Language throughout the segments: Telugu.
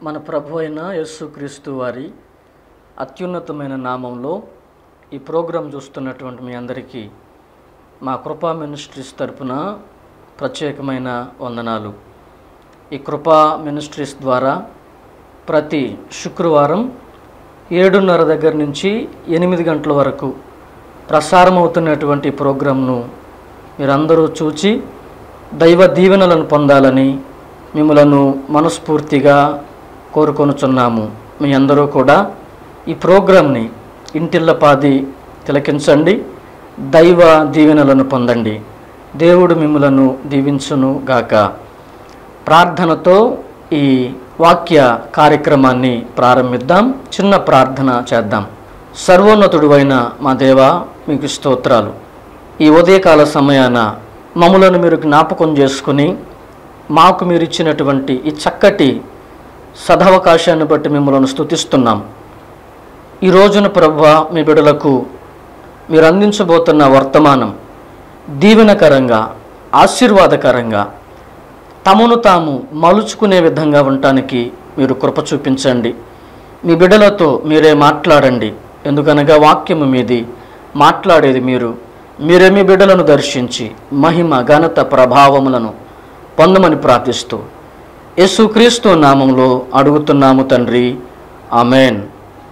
మన ప్రభు అయిన యేసుక్రీస్తు వారి అత్యున్నతమైన నామంలో ఈ ప్రోగ్రాం చూస్తున్నటువంటి మీ అందరికీ మా కృపా మినిస్ట్రీస్ తరపున ప్రత్యేకమైన వందనాలు ఈ కృపా మినిస్ట్రీస్ ద్వారా ప్రతి శుక్రవారం ఏడున్నర దగ్గర నుంచి ఎనిమిది గంటల వరకు ప్రసారం అవుతున్నటువంటి ప్రోగ్రాంను మీరందరూ చూచి దైవ దీవెనలను పొందాలని మిమ్మలను మనస్ఫూర్తిగా కోరుకొనుచున్నాము మీ అందరూ కూడా ఈ ప్రోగ్రాంని ఇంటిల్లపాది తిలకించండి దైవ దీవెనలను పొందండి దేవుడు మిమ్మలను దీవించును గాక ప్రార్థనతో ఈ వాక్య కార్యక్రమాన్ని ప్రారంభిద్దాం చిన్న ప్రార్థన చేద్దాం సర్వోన్నతుడు అయిన మా దేవ మీకు స్తోత్రాలు ఈ ఉదయకాల సమయాన మమ్మలను మీరు జ్ఞాపకం చేసుకుని మాకు మీరు ఇచ్చినటువంటి ఈ చక్కటి సదవకాశాన్ని బట్టి మిమ్మల్ని స్తుతిస్తున్నాం ఈ రోజున ప్రభు మీ బిడలకు మీరు అందించబోతున్న వర్తమానం దీవెనకరంగా ఆశీర్వాదకరంగా తమను తాము మలుచుకునే విధంగా ఉండటానికి మీరు కృప చూపించండి మీ బిడ్డలతో మీరే మాట్లాడండి ఎందుకనగా వాక్యము మీది మాట్లాడేది మీరు మీరే మీ బిడ్డలను దర్శించి మహిమ ఘనత ప్రభావములను పొందమని ప్రార్థిస్తూ యేసుక్రీస్తు నామంలో అడుగుతున్నాము తండ్రి ఆమెన్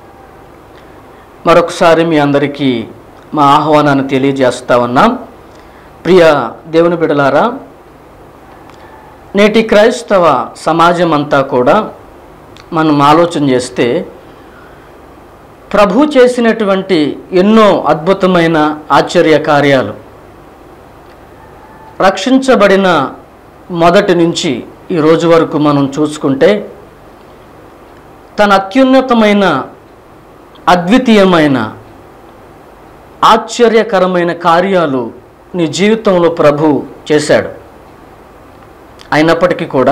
మరొకసారి మీ అందరికీ మా ఆహ్వానాన్ని తెలియజేస్తా ఉన్నాం ప్రియ దేవుని బిడలారా నేటి క్రైస్తవ సమాజం అంతా కూడా మనం ఆలోచన చేస్తే ప్రభు చేసినటువంటి ఎన్నో అద్భుతమైన ఆశ్చర్య కార్యాలు రక్షించబడిన మొదటి నుంచి ఈ రోజు వరకు మనం చూసుకుంటే తన అత్యున్నతమైన అద్వితీయమైన ఆశ్చర్యకరమైన కార్యాలు నీ జీవితంలో ప్రభు చేశాడు అయినప్పటికీ కూడా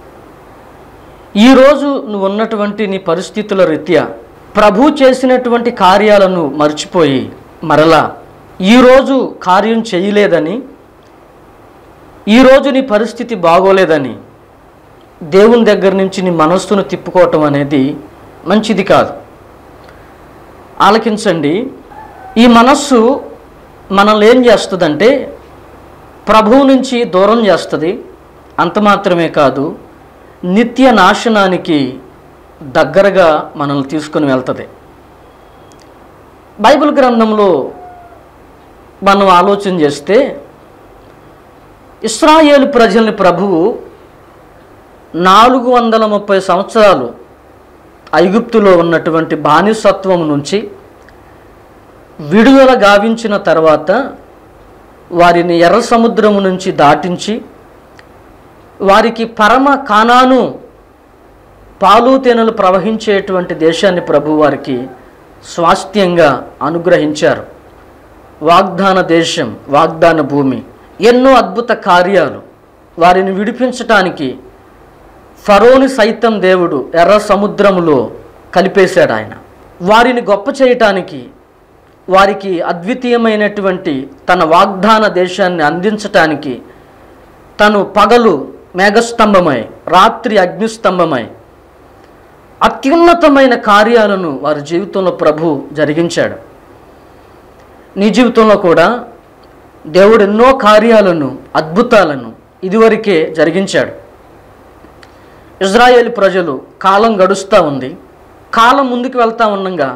ఈరోజు నువ్వు ఉన్నటువంటి నీ పరిస్థితుల రీత్యా ప్రభు చేసినటువంటి కార్యాలను మర్చిపోయి మరలా ఈరోజు కార్యం చేయలేదని ఈరోజు నీ పరిస్థితి బాగోలేదని దేవుని దగ్గర నుంచి నీ మనస్సును తిప్పుకోవటం అనేది మంచిది కాదు ఆలకించండి ఈ మనస్సు మనల్ని ఏం చేస్తుందంటే ప్రభువు నుంచి దూరం చేస్తుంది అంత మాత్రమే కాదు నిత్య నాశనానికి దగ్గరగా మనల్ని తీసుకుని వెళ్తుంది బైబిల్ గ్రంథంలో మనం ఆలోచన చేస్తే ఇస్రాయేలు ప్రజల్ని ప్రభువు నాలుగు వందల ముప్పై సంవత్సరాలు ఐగుప్తులో ఉన్నటువంటి బానిసత్వం నుంచి విడుదల గావించిన తర్వాత వారిని ఎర్ర సముద్రము నుంచి దాటించి వారికి పరమ కానాను పాలు తేనెలు ప్రవహించేటువంటి దేశాన్ని ప్రభు వారికి స్వాస్థ్యంగా అనుగ్రహించారు వాగ్దాన దేశం వాగ్దాన భూమి ఎన్నో అద్భుత కార్యాలు వారిని విడిపించటానికి ఫరోని సైతం దేవుడు ఎర్ర సముద్రములో కలిపేశాడు ఆయన వారిని గొప్ప చేయటానికి వారికి అద్వితీయమైనటువంటి తన వాగ్దాన దేశాన్ని అందించటానికి తను పగలు మేఘస్తంభమై రాత్రి అగ్నిస్తంభమై అత్యున్నతమైన కార్యాలను వారి జీవితంలో ప్రభు జరిగించాడు నీ జీవితంలో కూడా దేవుడు ఎన్నో కార్యాలను అద్భుతాలను ఇదివరకే జరిగించాడు ఇజ్రాయేల్ ప్రజలు కాలం గడుస్తూ ఉంది కాలం ముందుకు వెళ్తా ఉండగా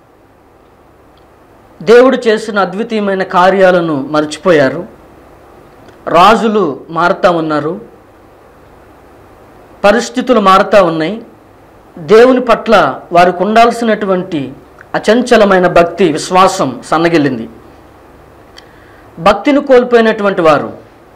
దేవుడు చేసిన అద్వితీయమైన కార్యాలను మర్చిపోయారు రాజులు మారుతూ ఉన్నారు పరిస్థితులు మారుతూ ఉన్నాయి దేవుని పట్ల వారికి ఉండాల్సినటువంటి అచంచలమైన భక్తి విశ్వాసం సన్నగిల్లింది భక్తిని కోల్పోయినటువంటి వారు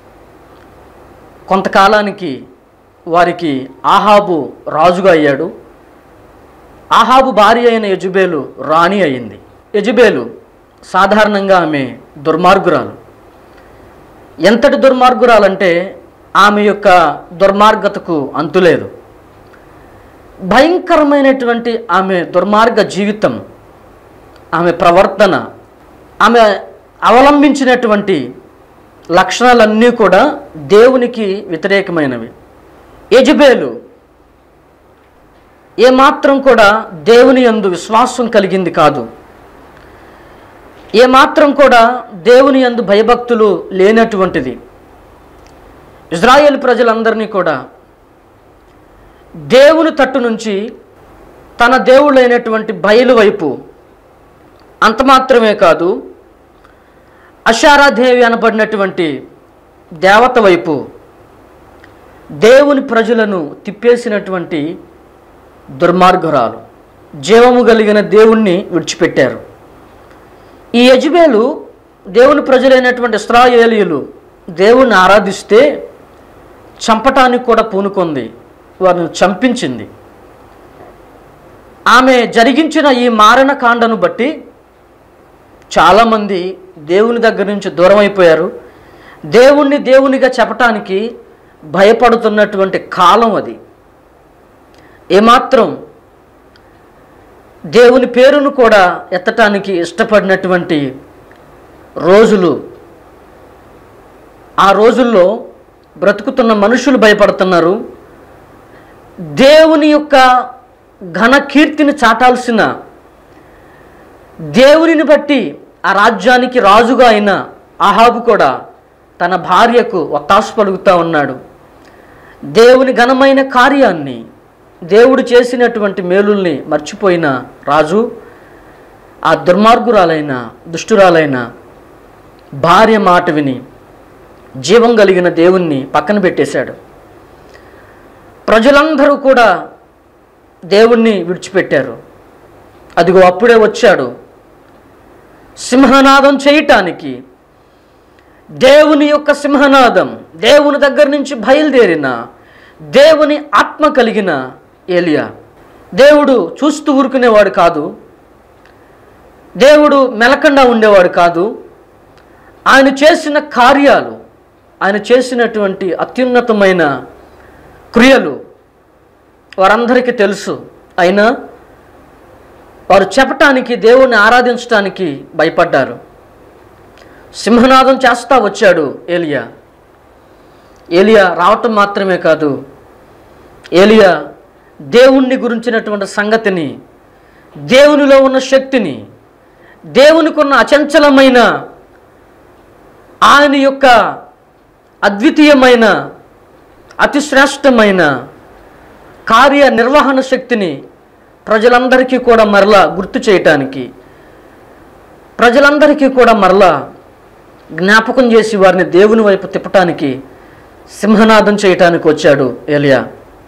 కొంతకాలానికి వారికి ఆహాబు రాజుగా అయ్యాడు ఆహాబు భార్య అయిన యజుబేలు రాణి అయింది యజుబేలు సాధారణంగా ఆమె దుర్మార్గురాలు ఎంతటి దుర్మార్గురాలంటే ఆమె యొక్క దుర్మార్గతకు అంతులేదు భయంకరమైనటువంటి ఆమె దుర్మార్గ జీవితం ఆమె ప్రవర్తన ఆమె అవలంబించినటువంటి లక్షణాలన్నీ కూడా దేవునికి వ్యతిరేకమైనవి యజబేలు ఏమాత్రం కూడా దేవుని యందు విశ్వాసం కలిగింది కాదు ఏమాత్రం కూడా దేవుని యందు భయభక్తులు లేనటువంటిది ఇజ్రాయేల్ ప్రజలందరినీ కూడా దేవుని తట్టు నుంచి తన దేవుళ్ళైనటువంటి బయలు వైపు అంత మాత్రమే కాదు అషారాదేవి అనబడినటువంటి దేవత వైపు దేవుని ప్రజలను తిప్పేసినటువంటి దుర్మార్గురాలు జీవము కలిగిన దేవుణ్ణి విడిచిపెట్టారు ఈ యజుబేలు దేవుని ప్రజలైనటువంటి ఇస్రాయేలీయులు దేవుణ్ణి ఆరాధిస్తే చంపటానికి కూడా పూనుకుంది వారిని చంపించింది ఆమె జరిగించిన ఈ మారణ కాండను బట్టి చాలామంది దేవుని దగ్గర నుంచి దూరం అయిపోయారు దేవుణ్ణి దేవునిగా చెప్పటానికి భయపడుతున్నటువంటి కాలం అది ఏమాత్రం దేవుని పేరును కూడా ఎత్తటానికి ఇష్టపడినటువంటి రోజులు ఆ రోజుల్లో బ్రతుకుతున్న మనుషులు భయపడుతున్నారు దేవుని యొక్క ఘన కీర్తిని చాటాల్సిన దేవునిని బట్టి ఆ రాజ్యానికి రాజుగా అయిన అహాబు కూడా తన భార్యకు ఒత్తాసు పలుకుతూ ఉన్నాడు దేవుని ఘనమైన కార్యాన్ని దేవుడు చేసినటువంటి మేలుల్ని మర్చిపోయిన రాజు ఆ దుర్మార్గురాలైన దుష్టురాలైన భార్య మాట విని జీవం కలిగిన దేవుణ్ణి పక్కన పెట్టేశాడు ప్రజలందరూ కూడా దేవుణ్ణి విడిచిపెట్టారు అదిగో అప్పుడే వచ్చాడు సింహనాదం చేయటానికి దేవుని యొక్క సింహనాదం దేవుని దగ్గర నుంచి బయలుదేరిన దేవుని ఆత్మ కలిగిన ఏలియా దేవుడు చూస్తూ ఊరుకునేవాడు కాదు దేవుడు మెలకుండా ఉండేవాడు కాదు ఆయన చేసిన కార్యాలు ఆయన చేసినటువంటి అత్యున్నతమైన క్రియలు వారందరికీ తెలుసు అయినా వారు చెప్పటానికి దేవుణ్ణి ఆరాధించటానికి భయపడ్డారు సింహనాదం చేస్తా వచ్చాడు ఏలియా ఏలియా రావటం మాత్రమే కాదు ఏలియా దేవుణ్ణి గురించినటువంటి సంగతిని దేవునిలో ఉన్న శక్తిని దేవునికి ఉన్న అచంచలమైన ఆయన యొక్క అద్వితీయమైన అతి శ్రేష్టమైన కార్య నిర్వహణ శక్తిని ప్రజలందరికీ కూడా మరలా గుర్తు చేయటానికి ప్రజలందరికీ కూడా మరలా జ్ఞాపకం చేసి వారిని దేవుని వైపు తిప్పటానికి సింహనాదం చేయటానికి వచ్చాడు ఏలియా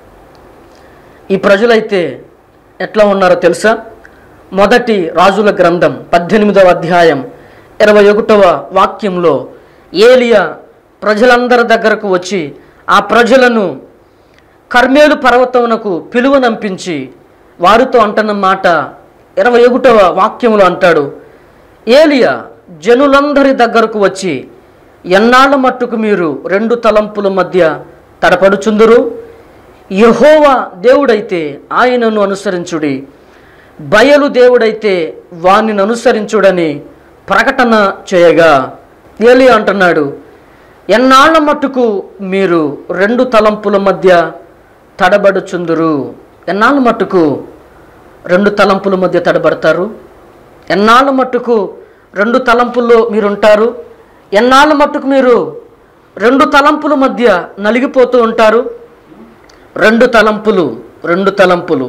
ఈ ప్రజలైతే ఎట్లా ఉన్నారో తెలుసా మొదటి రాజుల గ్రంథం పద్దెనిమిదవ అధ్యాయం ఇరవై ఒకటవ వాక్యంలో ఏలియా ప్రజలందరి దగ్గరకు వచ్చి ఆ ప్రజలను కర్మేలు పర్వతమునకు పిలువనంపించి వారితో అంటున్న మాట ఇరవై ఒకటవ వాక్యములో అంటాడు ఏలియా జనులందరి దగ్గరకు వచ్చి ఎన్నాళ్ళ మట్టుకు మీరు రెండు తలంపుల మధ్య తడపడుచుందురు యహోవా దేవుడైతే ఆయనను అనుసరించుడి బయలు దేవుడైతే వానిని అనుసరించుడని ప్రకటన చేయగా ఏలి అంటున్నాడు ఎన్నాళ్ళ మట్టుకు మీరు రెండు తలంపుల మధ్య తడబడుచుందురు ఎన్నాళ్ళ మట్టుకు రెండు తలంపుల మధ్య తడబడతారు ఎన్నాళ్ళ మట్టుకు రెండు తలంపుల్లో మీరుంటారు ఎన్నాళ్ళ మట్టుకు మీరు రెండు తలంపుల మధ్య నలిగిపోతూ ఉంటారు రెండు తలంపులు రెండు తలంపులు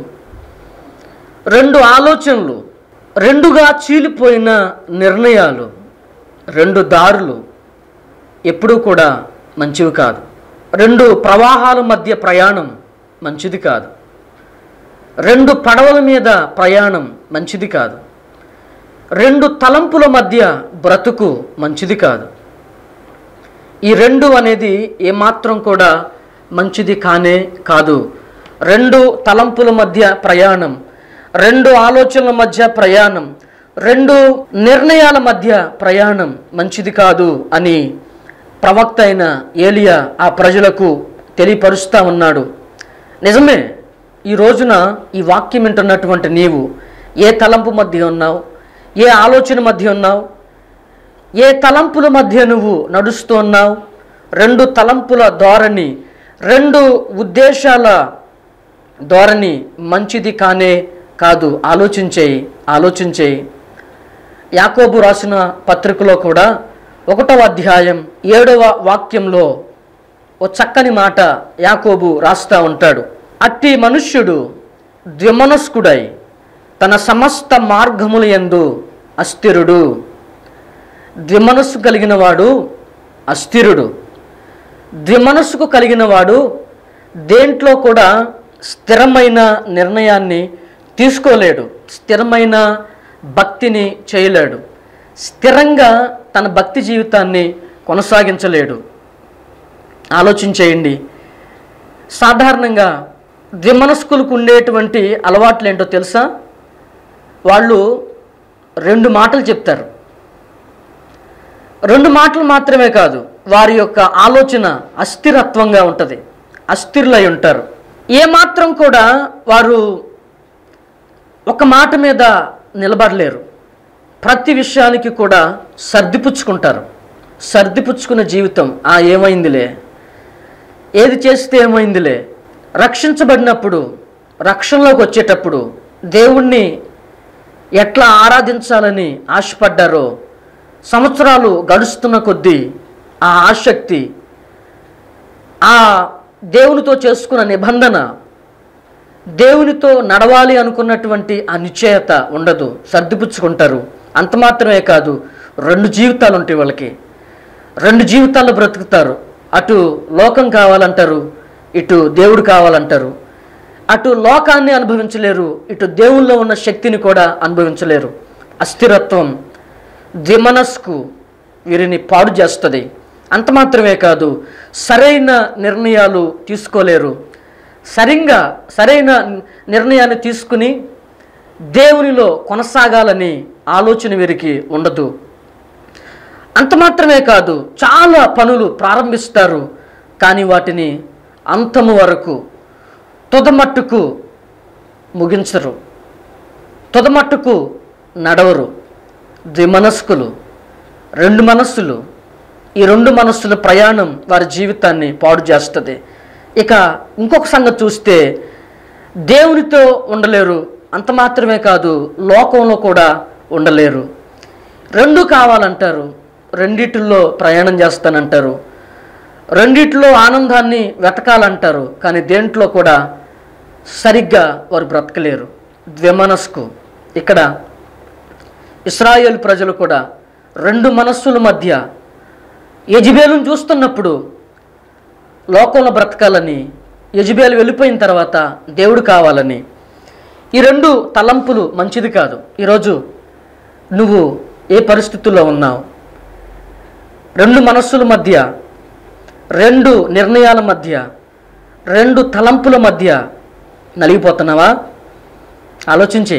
రెండు ఆలోచనలు రెండుగా చీలిపోయిన నిర్ణయాలు రెండు దారులు ఎప్పుడూ కూడా మంచివి కాదు రెండు ప్రవాహాల మధ్య ప్రయాణం మంచిది కాదు రెండు పడవల మీద ప్రయాణం మంచిది కాదు రెండు తలంపుల మధ్య బ్రతుకు మంచిది కాదు ఈ రెండు అనేది ఏమాత్రం కూడా మంచిది కానే కాదు రెండు తలంపుల మధ్య ప్రయాణం రెండు ఆలోచనల మధ్య ప్రయాణం రెండు నిర్ణయాల మధ్య ప్రయాణం మంచిది కాదు అని ప్రవక్త అయిన ఏలియా ఆ ప్రజలకు తెలియపరుస్తూ ఉన్నాడు నిజమే ఈ రోజున ఈ వాక్యం వింటున్నటువంటి నీవు ఏ తలంపు మధ్య ఉన్నావు ఏ ఆలోచన మధ్య ఉన్నావు ఏ తలంపుల మధ్య నువ్వు నడుస్తూ ఉన్నావు రెండు తలంపుల ధోరణి రెండు ఉద్దేశాల ధోరణి మంచిది కానే కాదు ఆలోచించేయి ఆలోచించేయి యాకోబు రాసిన పత్రికలో కూడా ఒకటవ అధ్యాయం ఏడవ వాక్యంలో ఓ చక్కని మాట యాకోబు రాస్తా ఉంటాడు అట్టి మనుష్యుడు ద్విమనస్కుడై తన సమస్త మార్గముల యందు అస్థిరుడు ద్విమనస్సు కలిగిన వాడు అస్థిరుడు ద్విమనస్సుకు కలిగిన వాడు దేంట్లో కూడా స్థిరమైన నిర్ణయాన్ని తీసుకోలేడు స్థిరమైన భక్తిని చేయలేడు స్థిరంగా తన భక్తి జీవితాన్ని కొనసాగించలేడు ఆలోచించేయండి సాధారణంగా ద్విమనస్కులకు ఉండేటువంటి అలవాట్లు ఏంటో తెలుసా వాళ్ళు రెండు మాటలు చెప్తారు రెండు మాటలు మాత్రమే కాదు వారి యొక్క ఆలోచన అస్థిరత్వంగా ఉంటుంది అస్థిరులై ఉంటారు ఏమాత్రం కూడా వారు ఒక మాట మీద నిలబడలేరు ప్రతి విషయానికి కూడా సర్దిపుచ్చుకుంటారు సర్దిపుచ్చుకునే జీవితం ఆ ఏమైందిలే ఏది చేస్తే ఏమైందిలే రక్షించబడినప్పుడు రక్షణలోకి వచ్చేటప్పుడు దేవుణ్ణి ఎట్లా ఆరాధించాలని ఆశపడ్డారో సంవత్సరాలు గడుస్తున్న కొద్దీ ఆ ఆసక్తి ఆ దేవునితో చేసుకున్న నిబంధన దేవునితో నడవాలి అనుకున్నటువంటి ఆ నిశ్చయత ఉండదు సర్దిపుచ్చుకుంటారు అంత మాత్రమే కాదు రెండు జీవితాలు ఉంటాయి వాళ్ళకి రెండు జీవితాల్లో బ్రతుకుతారు అటు లోకం కావాలంటారు ఇటు దేవుడు కావాలంటారు అటు లోకాన్ని అనుభవించలేరు ఇటు దేవుల్లో ఉన్న శక్తిని కూడా అనుభవించలేరు అస్థిరత్వం ద్విమనస్కు వీరిని పాడు చేస్తుంది అంత మాత్రమే కాదు సరైన నిర్ణయాలు తీసుకోలేరు సరిగ్గా సరైన నిర్ణయాన్ని తీసుకుని దేవునిలో కొనసాగాలని ఆలోచన వీరికి ఉండదు అంత మాత్రమే కాదు చాలా పనులు ప్రారంభిస్తారు కానీ వాటిని అంతము వరకు తుదమట్టుకు ముగించరు తుదమట్టుకు నడవరు ద్విమనస్కులు రెండు మనస్సులు ఈ రెండు మనస్సుల ప్రయాణం వారి జీవితాన్ని పాడు చేస్తుంది ఇక ఇంకొక సంగతి చూస్తే దేవునితో ఉండలేరు అంత మాత్రమే కాదు లోకంలో కూడా ఉండలేరు రెండు కావాలంటారు రెండిటిల్లో ప్రయాణం చేస్తానంటారు రెండిట్లో ఆనందాన్ని వెతకాలంటారు కానీ దేంట్లో కూడా సరిగ్గా వారు బ్రతకలేరు ద్విమనస్కు ఇక్కడ ఇస్రాయేల్ ప్రజలు కూడా రెండు మనస్సుల మధ్య యజిబేలును చూస్తున్నప్పుడు లోకంలో బ్రతకాలని యజిబేలు వెళ్ళిపోయిన తర్వాత దేవుడు కావాలని ఈ రెండు తలంపులు మంచిది కాదు ఈరోజు నువ్వు ఏ పరిస్థితుల్లో ఉన్నావు రెండు మనస్సుల మధ్య రెండు నిర్ణయాల మధ్య రెండు తలంపుల మధ్య నలిగిపోతున్నావా ఆలోచించి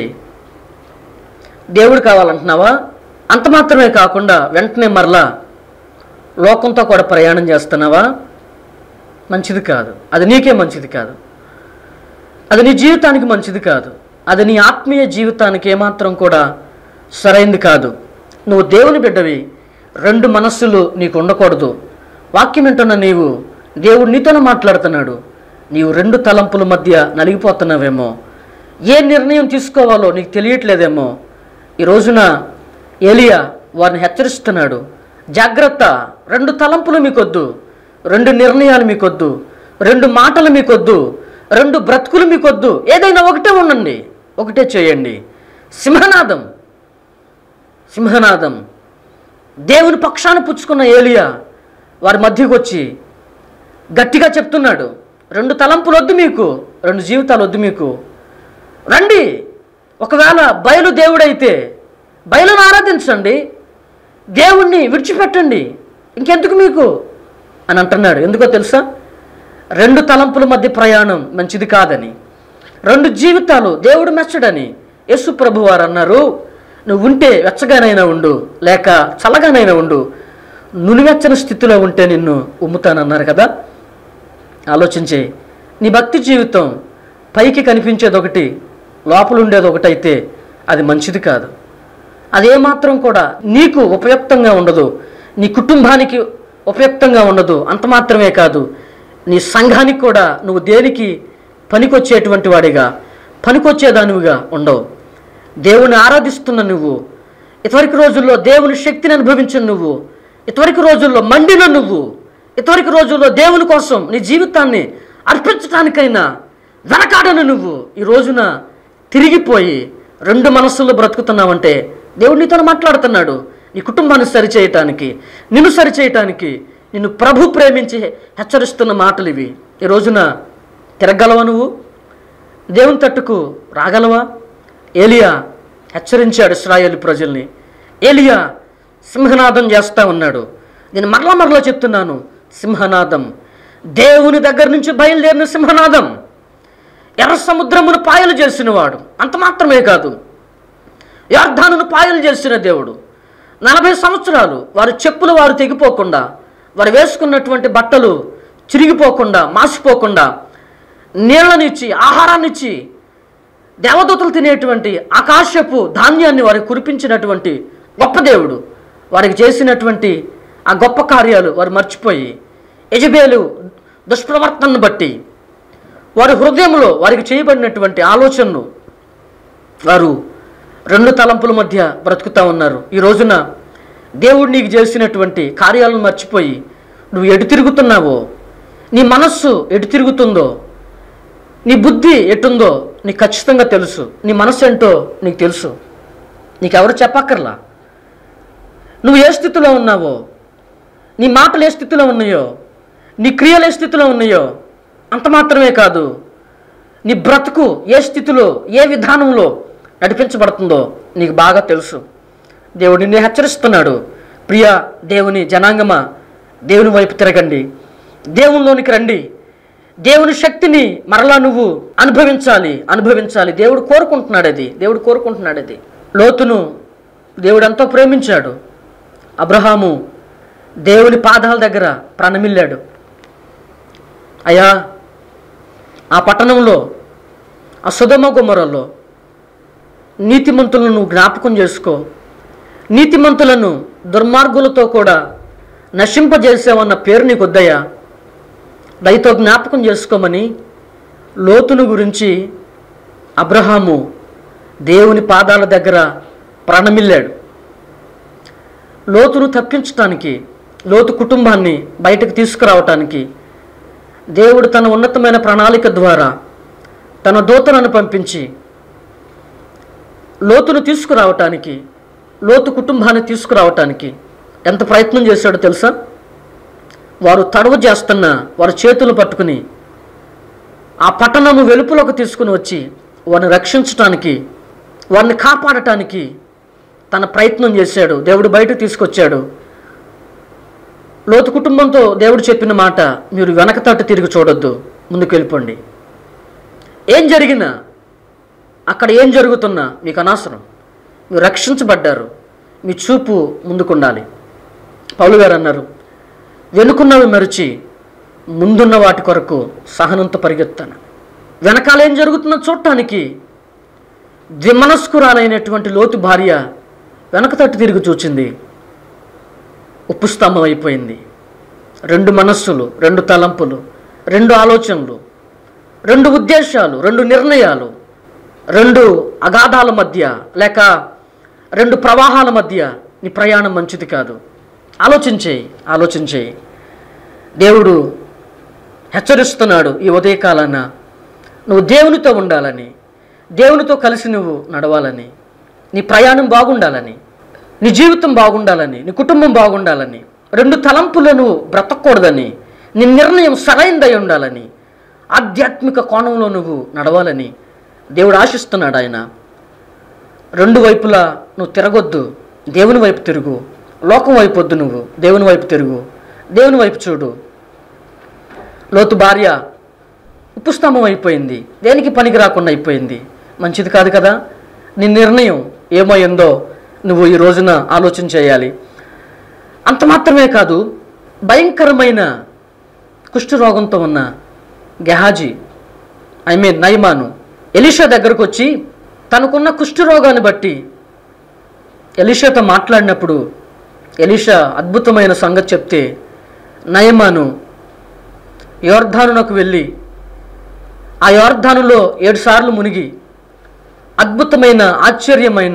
దేవుడు కావాలంటున్నావా అంత మాత్రమే కాకుండా వెంటనే మరలా లోకంతో కూడా ప్రయాణం చేస్తున్నావా మంచిది కాదు అది నీకే మంచిది కాదు అది నీ జీవితానికి మంచిది కాదు అది నీ ఆత్మీయ జీవితానికి ఏమాత్రం కూడా సరైంది కాదు నువ్వు దేవుని బిడ్డవి రెండు మనస్సులు నీకు ఉండకూడదు వాక్యం వింటున్న నీవు దేవుడు నీతోనే మాట్లాడుతున్నాడు నీవు రెండు తలంపుల మధ్య నలిగిపోతున్నావేమో ఏ నిర్ణయం తీసుకోవాలో నీకు తెలియట్లేదేమో ఈ రోజున ఏలియా వారిని హెచ్చరిస్తున్నాడు జాగ్రత్త రెండు తలంపులు మీకొద్దు రెండు నిర్ణయాలు మీకొద్దు రెండు మాటలు మీకొద్దు రెండు బ్రతుకులు మీకొద్దు ఏదైనా ఒకటే ఉండండి ఒకటే చేయండి సింహనాదం సింహనాదం దేవుని పక్షాన పుచ్చుకున్న ఏలియా వారి మధ్యకు వచ్చి గట్టిగా చెప్తున్నాడు రెండు తలంపులు వద్దు మీకు రెండు జీవితాలు వద్దు మీకు రండి ఒకవేళ బయలు దేవుడైతే బయలును ఆరాధించండి దేవుణ్ణి విడిచిపెట్టండి ఇంకెందుకు మీకు అని అంటున్నాడు ఎందుకో తెలుసా రెండు తలంపుల మధ్య ప్రయాణం మంచిది కాదని రెండు జీవితాలు దేవుడు మెచ్చడని యేసు ప్రభు వారు అన్నారు నువ్వు ఉంటే వెచ్చగానైనా ఉండు లేక చల్లగానైనా ఉండు నులివెచ్చని స్థితిలో ఉంటే నిన్ను ఉమ్ముతానన్నారు కదా ఆలోచించే నీ భక్తి జీవితం పైకి కనిపించేది ఒకటి లోపల ఉండేది ఒకటైతే అది మంచిది కాదు అదేమాత్రం కూడా నీకు ఉపయుక్తంగా ఉండదు నీ కుటుంబానికి ఉపయుక్తంగా ఉండదు అంత మాత్రమే కాదు నీ సంఘానికి కూడా నువ్వు దేనికి పనికొచ్చేటువంటి వాడిగా పనికొచ్చేదానివిగా ఉండవు దేవుని ఆరాధిస్తున్న నువ్వు ఇదివరకు రోజుల్లో దేవుని శక్తిని అనుభవించిన నువ్వు ఇదివరకు రోజుల్లో మండిన నువ్వు ఇదివరకు రోజుల్లో దేవుని కోసం నీ జీవితాన్ని అర్పించడానికైనా వెనకాడను నువ్వు ఈ రోజున తిరిగిపోయి రెండు మనస్సులు బ్రతుకుతున్నావంటే దేవుడు నీతో మాట్లాడుతున్నాడు నీ కుటుంబాన్ని సరిచేయటానికి నిన్ను సరిచేయటానికి నిన్ను ప్రభు ప్రేమించి హెచ్చరిస్తున్న మాటలు ఇవి ఈ రోజున తిరగలవా నువ్వు దేవుని తట్టుకు రాగలవా ఏలియా హెచ్చరించాడు ఇస్రాయేలు ప్రజల్ని ఏలియా సింహనాదం చేస్తా ఉన్నాడు నేను మరలా మరలా చెప్తున్నాను సింహనాదం దేవుని దగ్గర నుంచి బయలుదేరిన సింహనాదం ఎర్ర సముద్రమును పాయలు చేసినవాడు అంత మాత్రమే కాదు యార్ధానును పాయలు చేసిన దేవుడు నలభై సంవత్సరాలు వారి చెప్పులు వారు తెగిపోకుండా వారు వేసుకున్నటువంటి బట్టలు చిరిగిపోకుండా మాసిపోకుండా నీళ్ళనిచ్చి ఆహారాన్నిచ్చి దేవదూతలు తినేటువంటి ఆకాశపు ధాన్యాన్ని వారికి కురిపించినటువంటి గొప్ప దేవుడు వారికి చేసినటువంటి ఆ గొప్ప కార్యాలు వారు మర్చిపోయి యజబేలు దుష్ప్రవర్తనను బట్టి వారి హృదయంలో వారికి చేయబడినటువంటి ఆలోచనను వారు రెండు తలంపుల మధ్య బ్రతుకుతా ఉన్నారు ఈ రోజున దేవుడు నీకు చేసినటువంటి కార్యాలను మర్చిపోయి నువ్వు ఎటు తిరుగుతున్నావో నీ మనస్సు ఎటు తిరుగుతుందో నీ బుద్ధి ఎటుందో నీకు ఖచ్చితంగా తెలుసు నీ మనస్సు ఏంటో నీకు తెలుసు నీకెవరు చెప్పక్కర్లా నువ్వు ఏ స్థితిలో ఉన్నావో నీ మాటలు ఏ స్థితిలో ఉన్నాయో నీ క్రియలు ఏ స్థితిలో ఉన్నాయో అంత మాత్రమే కాదు నీ బ్రతుకు ఏ స్థితిలో ఏ విధానంలో నడిపించబడుతుందో నీకు బాగా తెలుసు దేవుడు నిన్ను హెచ్చరిస్తున్నాడు ప్రియ దేవుని జనాంగమా దేవుని వైపు తిరగండి దేవునిలోనికి రండి దేవుని శక్తిని మరలా నువ్వు అనుభవించాలి అనుభవించాలి దేవుడు కోరుకుంటున్నాడు అది దేవుడు కోరుకుంటున్నాడు అది లోతును దేవుడు ఎంతో ప్రేమించాడు అబ్రహాము దేవుని పాదాల దగ్గర ప్రాణమిల్లాడు అయ్యా ఆ పట్టణంలో ఆ సుధమ గుమ్మరలో నీతిమంతులను నువ్వు జ్ఞాపకం చేసుకో నీతిమంతులను దుర్మార్గులతో కూడా నశింపజేసావన్న పేరు నీకు వద్దయ్యా దయతో జ్ఞాపకం చేసుకోమని లోతును గురించి అబ్రహాము దేవుని పాదాల దగ్గర ప్రాణమిల్లాడు లోతును తప్పించటానికి లోతు కుటుంబాన్ని బయటకు తీసుకురావటానికి దేవుడు తన ఉన్నతమైన ప్రణాళిక ద్వారా తన దూతలను పంపించి లోతును తీసుకురావటానికి లోతు కుటుంబాన్ని తీసుకురావటానికి ఎంత ప్రయత్నం చేశాడో తెలుసా వారు తడవ చేస్తున్న వారి చేతులు పట్టుకుని ఆ పట్టణము వెలుపులోకి తీసుకుని వచ్చి వారిని రక్షించటానికి వారిని కాపాడటానికి తన ప్రయత్నం చేశాడు దేవుడు బయటకు తీసుకొచ్చాడు లోతు కుటుంబంతో దేవుడు చెప్పిన మాట మీరు వెనక తట్టు తిరిగి చూడొద్దు ముందుకు వెళ్ళిపోండి ఏం జరిగినా అక్కడ ఏం జరుగుతున్నా మీకు అనవసరం మీరు రక్షించబడ్డారు మీ చూపు ముందుకుండాలి పౌలు గారు అన్నారు వెనుకున్నవి మరిచి ముందున్న వాటి కొరకు సహనంతో పరిగెత్తాను వెనకాల ఏం జరుగుతుందో చూడటానికి ద్విమనస్కురాలైనటువంటి లోతు భార్య వెనక తట్టు తిరిగి చూచింది ఉప్పు స్తంభం అయిపోయింది రెండు మనస్సులు రెండు తలంపులు రెండు ఆలోచనలు రెండు ఉద్దేశాలు రెండు నిర్ణయాలు రెండు అగాధాల మధ్య లేక రెండు ప్రవాహాల మధ్య నీ ప్రయాణం మంచిది కాదు ఆలోచించేయి ఆలోచించేయి దేవుడు హెచ్చరిస్తున్నాడు ఈ ఉదయకాలాన నువ్వు దేవునితో ఉండాలని దేవునితో కలిసి నువ్వు నడవాలని నీ ప్రయాణం బాగుండాలని నీ జీవితం బాగుండాలని నీ కుటుంబం బాగుండాలని రెండు తలంపులను బ్రతకూడదని నీ నిర్ణయం సరైనదై ఉండాలని ఆధ్యాత్మిక కోణంలో నువ్వు నడవాలని దేవుడు ఆశిస్తున్నాడు ఆయన రెండు వైపులా నువ్వు తిరగొద్దు దేవుని వైపు తిరుగు లోకం వైపు వద్దు నువ్వు దేవుని వైపు తిరుగు దేవుని వైపు చూడు లోతు భార్య ఉప్పు స్తంభం అయిపోయింది దేనికి పనికి రాకుండా అయిపోయింది మంచిది కాదు కదా నీ నిర్ణయం ఏమైందో నువ్వు ఈ రోజున ఆలోచన చేయాలి అంత మాత్రమే కాదు భయంకరమైన కుష్ఠరోగంతో ఉన్న Gehazi I mean Naaman Elisha దగ్గరకు వచ్చి తనకున్న కుష్ఠరోగాన్ని బట్టి ఎలీషాతో మాట్లాడినప్పుడు ఎలీషా అద్భుతమైన సంగతి చెప్తే నయమాను యోర్ధానునకు వెళ్ళి ఆ యోర్ధానులో ఏడు సార్లు మునిగి అద్భుతమైన ఆశ్చర్యమైన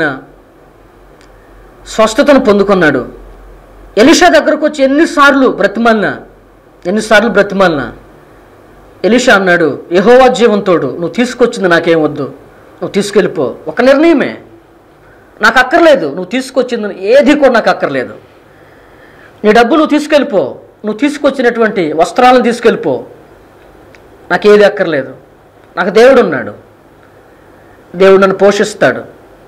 స్వస్థతను పొందుకున్నాడు ఎలిషా దగ్గరకు వచ్చి ఎన్నిసార్లు బ్రతిమాలినా ఎన్నిసార్లు బ్రతిమాలినా ఎలిషా అన్నాడు యహోవా జీవంతోడు నువ్వు తీసుకొచ్చింది నాకేం వద్దు నువ్వు తీసుకెళ్ళిపో ఒక నిర్ణయమే నాకు అక్కర్లేదు నువ్వు తీసుకొచ్చింది ఏది కూడా నాకు అక్కర్లేదు నీ డబ్బు నువ్వు తీసుకెళ్ళిపో నువ్వు తీసుకొచ్చినటువంటి వస్త్రాలను తీసుకెళ్ళిపో నాకేది అక్కర్లేదు నాకు దేవుడు ఉన్నాడు దేవుడు నన్ను పోషిస్తాడు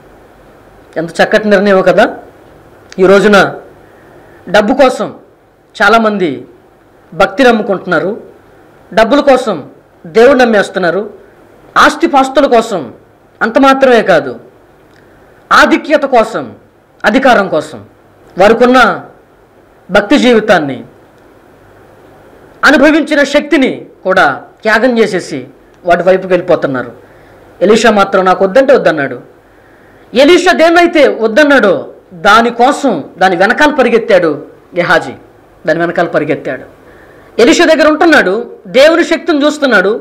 ఎంత చక్కటి నిర్ణయం కదా ఈ రోజున డబ్బు కోసం చాలామంది భక్తి నమ్ముకుంటున్నారు డబ్బుల కోసం దేవుడు నమ్మేస్తున్నారు ఆస్తిపాస్తుల కోసం అంత మాత్రమే కాదు ఆధిక్యత కోసం అధికారం కోసం వారికున్న భక్తి జీవితాన్ని అనుభవించిన శక్తిని కూడా త్యాగం చేసేసి వాటి వైపుకి వెళ్ళిపోతున్నారు ఎలీషా మాత్రం నాకు వద్దంటే వద్దన్నాడు ఎలీషా దేన్నైతే వద్దన్నాడో దానికోసం దాని వెనకాల పరిగెత్తాడు గెహాజీ దాని వెనకాల పరిగెత్తాడు ఎలీషా దగ్గర ఉంటున్నాడు దేవుని శక్తిని చూస్తున్నాడు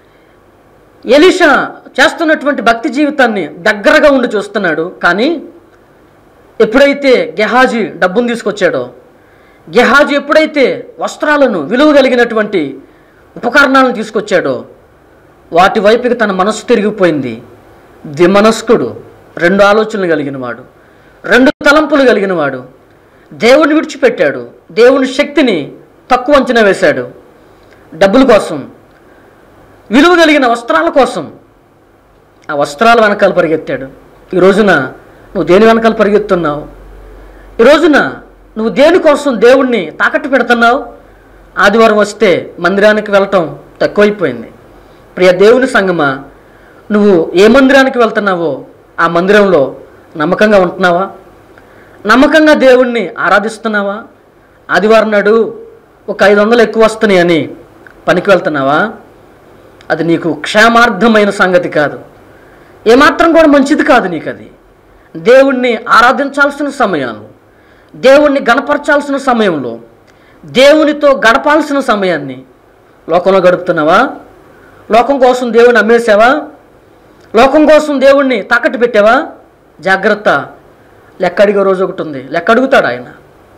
ఎలీషా చేస్తున్నటువంటి భక్తి జీవితాన్ని దగ్గరగా ఉండి చూస్తున్నాడు కానీ ఎప్పుడైతే గెహాజీ డబ్బును తీసుకొచ్చాడో గెహాజీ ఎప్పుడైతే వస్త్రాలను విలువ కలిగినటువంటి ఉపకరణాలను తీసుకొచ్చాడో వాటి వైపుకి తన మనస్సు తిరిగిపోయింది దిమనస్కుడు రెండు ఆలోచనలు కలిగిన వాడు రెండు తలంపులు కలిగిన వాడు దేవుని విడిచిపెట్టాడు దేవుని శక్తిని తక్కువ అంచనా వేశాడు డబ్బుల కోసం విలువ కలిగిన వస్త్రాల కోసం ఆ వస్త్రాల వెనకాల పరిగెత్తాడు ఈ రోజున నువ్వు దేని వెనకాల పరిగెత్తున్నావు ఈ రోజున నువ్వు దేనికోసం దేవుణ్ణి తాకట్టు పెడుతున్నావు ఆదివారం వస్తే మందిరానికి వెళ్ళటం తక్కువైపోయింది ప్రియ దేవుని సంగమా నువ్వు ఏ మందిరానికి వెళ్తున్నావో ఆ మందిరంలో నమ్మకంగా ఉంటున్నావా నమ్మకంగా దేవుణ్ణి ఆరాధిస్తున్నావా ఆదివారం నాడు ఒక ఐదు వందలు ఎక్కువ వస్తున్నాయి అని పనికి వెళ్తున్నావా అది నీకు క్షేమార్థమైన సంగతి కాదు ఏమాత్రం కూడా మంచిది కాదు నీకు అది దేవుణ్ణి ఆరాధించాల్సిన సమయాలు దేవుణ్ణి గణపరచాల్సిన సమయంలో దేవునితో గడపాల్సిన సమయాన్ని లోకంలో గడుపుతున్నావా లోకం కోసం దేవుణ్ణి అమ్మేసావా లోకం కోసం దేవుణ్ణి తాకట్టు పెట్టావా జాగ్రత్త లెక్క అడిగే రోజు ఒకటి ఉంది లెక్క అడుగుతాడు ఆయన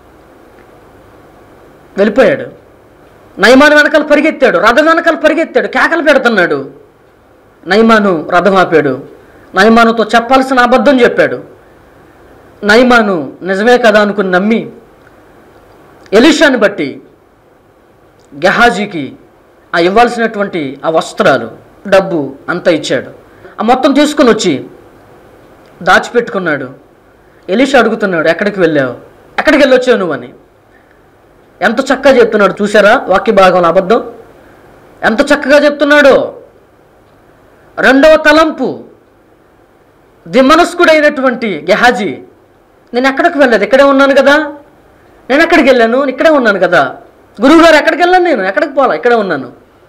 వెళ్ళిపోయాడు నయమాను వెనకాల పరిగెత్తాడు రథం వెనకాల పరిగెత్తాడు కేకలు పెడుతున్నాడు నయమాను రథం ఆపాడు నయమానుతో చెప్పాల్సిన అబద్ధం చెప్పాడు నయమాను నిజమే కదా అనుకుని నమ్మి ఎలిషాని బట్టి గెహాజీకి ఆ ఇవ్వాల్సినటువంటి ఆ వస్త్రాలు డబ్బు అంతా ఇచ్చాడు ఆ మొత్తం తీసుకుని వచ్చి దాచిపెట్టుకున్నాడు ఎలిషా అడుగుతున్నాడు ఎక్కడికి వెళ్ళావు ఎక్కడికి వెళ్ళొచ్చావు నువ్వు అని ఎంత చక్కగా చెప్తున్నాడు చూసారా వాక్య భాగంలో అబద్ధం ఎంత చక్కగా చెప్తున్నాడో రెండవ తలంపు దిమనస్కుడైనటువంటి గెహాజీ నేను ఎక్కడికి వెళ్ళలేదు ఇక్కడే ఉన్నాను కదా నేను ఎక్కడికి వెళ్ళాను ఇక్కడే ఉన్నాను కదా గురువుగారు ఎక్కడికి వెళ్ళాను నేను ఎక్కడికి పోలా ఇక్కడే ఉన్నాను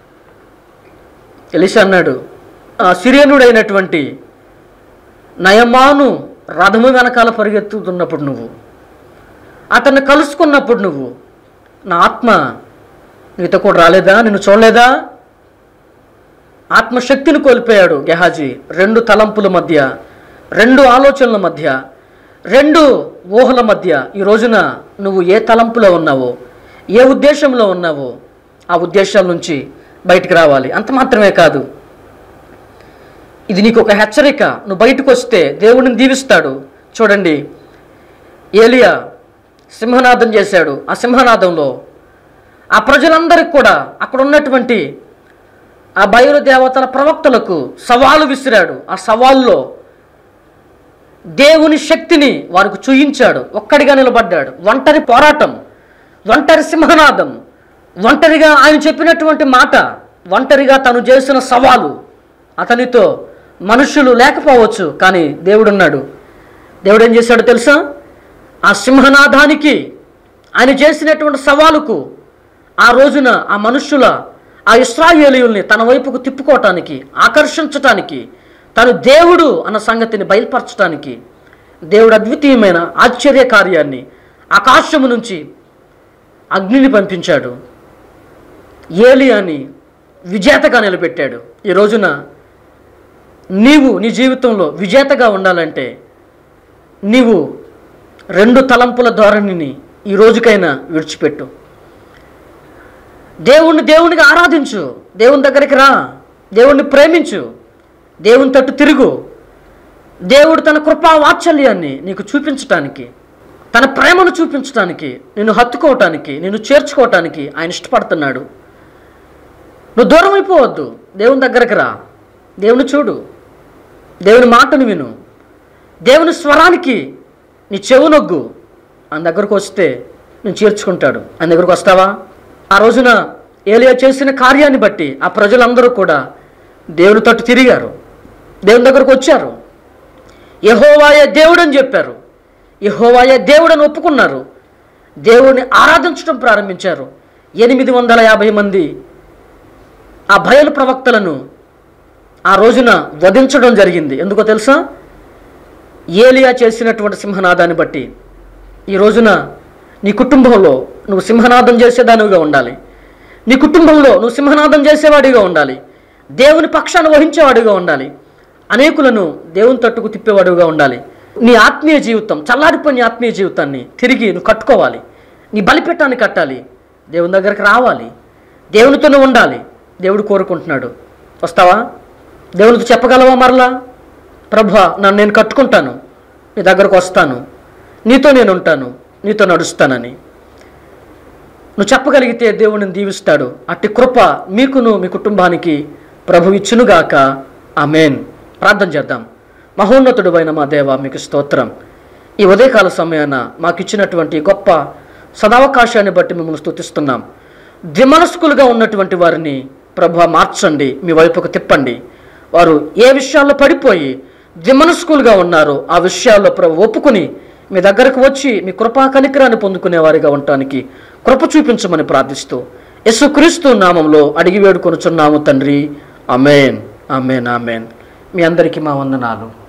ఎలిషా అన్నాడు ఆ సిరియనుడైనటువంటి నయమాను రథము వెనకాల పరిగెత్తుతున్నప్పుడు నువ్వు అతన్ని కలుసుకున్నప్పుడు నువ్వు నా ఆత్మ నీతో కూడా రాలేదా నిన్ను చూడలేదా ఆత్మశక్తిని కోల్పోయాడు గెహాజీ రెండు తలంపుల మధ్య రెండు ఆలోచనల మధ్య రెండు ఊహల మధ్య ఈ రోజున నువ్వు ఏ తలంపులో ఉన్నావో ఏ ఉద్దేశంలో ఉన్నావో ఆ ఉద్దేశాల నుంచి బయటికి రావాలి అంత మాత్రమే కాదు ఇది నీకు ఒక హెచ్చరిక నువ్వు బయటకు వస్తే దేవుడిని దీవిస్తాడు చూడండి ఏలియా సింహనాదం చేశాడు ఆ సింహనాదంలో ఆ ప్రజలందరికీ కూడా అక్కడ ఉన్నటువంటి ఆ బయలు దేవతల ప్రవక్తలకు సవాలు విసిరాడు ఆ సవాల్లో దేవుని శక్తిని వారికి చూయించాడు ఒక్కడిగా నిలబడ్డాడు ఒంటరి పోరాటం ఒంటరి సింహనాదం ఒంటరిగా ఆయన చెప్పినటువంటి మాట ఒంటరిగా తను చేసిన సవాలు అతనితో మనుషులు లేకపోవచ్చు కానీ దేవుడున్నాడు దేవుడు ఏం చేశాడో తెలుసా ఆ సింహనాదానికి ఆయన చేసినటువంటి సవాలుకు ఆ రోజున ఆ మనుష్యుల ఆ ఇస్రాయేలీయుల్ని తన వైపుకు తిప్పుకోవటానికి ఆకర్షించటానికి తను దేవుడు అన్న సంగతిని బయలుపరచడానికి దేవుడు అద్వితీయమైన ఆశ్చర్య కార్యాన్ని ఆకాశము నుంచి అగ్నిని పంపించాడు ఏలియాని విజేతగా నిలబెట్టాడు ఈ రోజున నీవు నీ జీవితంలో విజేతగా ఉండాలంటే నీవు రెండు తలంపుల ధోరణిని ఈ రోజుకైనా విడిచిపెట్టు దేవుణ్ణి దేవునిగా ఆరాధించు దేవుని దగ్గరికి రా దేవుణ్ణి ప్రేమించు దేవుని తట్టు తిరుగు దేవుడు తన కృపా వాత్సల్యాన్ని నీకు చూపించటానికి తన ప్రేమను చూపించటానికి నిన్ను హత్తుకోవటానికి నిన్ను చేర్చుకోవటానికి ఆయన ఇష్టపడుతున్నాడు నువ్వు దూరం అయిపోవద్దు దేవుని దగ్గరకు రా దేవుని చూడు దేవుని మాటను విను దేవుని స్వరానికి నీ చెవునొగ్గు ఆయన దగ్గరకు వస్తే నేను చేర్చుకుంటాడు ఆయన దగ్గరకు వస్తావా ఆ రోజున ఏలియా చేసిన కార్యాన్ని బట్టి ఆ ప్రజలందరూ కూడా దేవుని తట్టు తిరిగారు దేవుని దగ్గరకు వచ్చారు యహోవాయే దేవుడు అని చెప్పారు యహోవాయే దేవుడని ఒప్పుకున్నారు దేవుడిని ఆరాధించడం ప్రారంభించారు ఎనిమిది వందల యాభై మంది ఆ బయలు ప్రవక్తలను ఆ రోజున వధించడం జరిగింది ఎందుకో తెలుసా ఏలియా చేసినటువంటి సింహనాదాన్ని బట్టి ఈ రోజున నీ కుటుంబంలో నువ్వు సింహనాదం చేసేదానివిగా ఉండాలి నీ కుటుంబంలో నువ్వు సింహనాదం చేసేవాడిగా ఉండాలి దేవుని పక్షాన్ని వహించేవాడిగా ఉండాలి అనేకులను దేవుని తట్టుకు తిప్పేవాడిగా ఉండాలి నీ ఆత్మీయ జీవితం చల్లారిపోయిన నీ ఆత్మీయ జీవితాన్ని తిరిగి నువ్వు కట్టుకోవాలి నీ బలిపెట్టాన్ని కట్టాలి దేవుని దగ్గరికి రావాలి దేవునితోనే ఉండాలి దేవుడు కోరుకుంటున్నాడు వస్తావా దేవునితో చెప్పగలవా మరలా ప్రభు నన్ను నేను కట్టుకుంటాను నీ దగ్గరకు వస్తాను నీతో నేను ఉంటాను నీతో నడుస్తానని నువ్వు చెప్పగలిగితే దేవుడిని దీవిస్తాడు అట్టి కృప మీకును మీ కుటుంబానికి ప్రభు ఇచ్చునుగాక ఆమెన్ ప్రార్థన చేద్దాం మహోన్నతుడు అయిన మా దేవ మీకు స్తోత్రం ఈ ఉదయకాల సమయాన మాకు ఇచ్చినటువంటి గొప్ప సదావకాశాన్ని బట్టి మిమ్మల్ని స్తుతిస్తున్నాం ద్విమనస్కులుగా ఉన్నటువంటి వారిని ప్రభు మార్చండి మీ వైపుకు తిప్పండి వారు ఏ విషయాల్లో పడిపోయి ద్విమనస్కులుగా ఉన్నారో ఆ విషయాల్లో ప్రభు ఒప్పుకుని మీ దగ్గరకు వచ్చి మీ కృపా కనికరాన్ని పొందుకునే వారిగా ఉండటానికి కృప చూపించమని ప్రార్థిస్తూ యేసుక్రీస్తు నామంలో అడిగి వేడుకొనుచున్నాము తండ్రి అమేన్ అమేన్ అమేన్ మీ అందరికీ మా వందనాలు